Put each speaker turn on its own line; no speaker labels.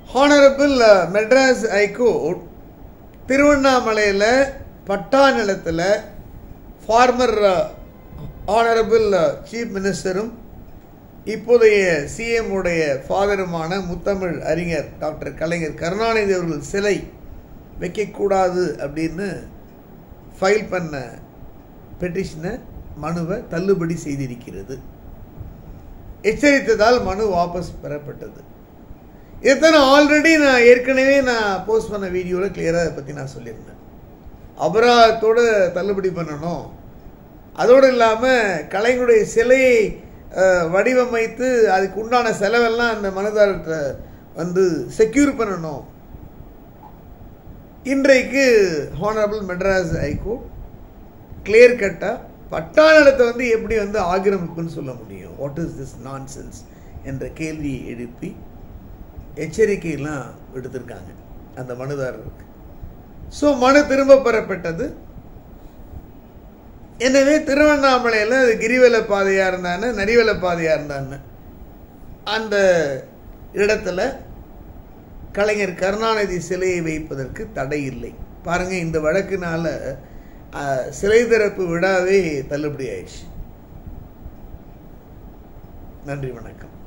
honourable Madras high court திருவண்ணாமலையில் பட்டா நிலத்தில் farmer honourable chief மினிஸ்டரும் இப்போதைய சிஎம் உடைய ஃபாதருமான முத்தமிழ் அறிஞர் டாக்டர் கலைஞர் கருணாநிதி அவர்கள் சிலை வைக்கக்கூடாது அப்படின்னு ஃபைல் பண்ண பெட்டிஷனை மனுவை தள்ளுபடி செய்திருக்கிறது எச்சரித்ததால் மனு வாபஸ் பெறப்பட்டது இதைத்தான் ஆல்ரெடி நான் ஏற்கனவே நான் போஸ்ட் பண்ண வீடியோவில் கிளியராக அதை பற்றி நான் சொல்லியிருந்தேன் அபராதத்தோடு தள்ளுபடி பண்ணணும் அதோடு இல்லாமல் கலைஞருடைய சிலையை அஹ், வடிவமைத்து அதுக்கு உண்டான செலவெல்லாம் அந்த மனுதாரர்கிட்ட வந்து செக்யூர் பண்ணணும் இன்றைக்கு ஹானரபிள் மெட்ராஸ் ஹைகோர்ட் கிளியர் கட்டாக பட்டா நிலத்தை வந்து எப்படி வந்து ஆக்கிரமிப்புன்னு சொல்ல முடியும் வாட் இஸ் திஸ் நான்சென்ஸ் என்ற கேள்வியை எழுப்பி எச்சரிக்கையெல்லாம் விடுத்திருக்காங்க அந்த மனுதாரருக்கு ஸோ மனு திரும்ப பெறப்பட்டது எனவே திருவண்ணாமலையில் அது கிரிவல பாதையாக இருந்தான்னு நரிவல பாதையாக இருந்தான்னு அந்த இடத்துல கலைஞர் கருணாநிதி சிலையை வைப்பதற்கு தடை இல்லை பாருங்க இந்த வழக்குனால அஹ், சிலை திறப்பு விழாவே தள்ளுபடி ஆயிடுச்சு நன்றி வணக்கம்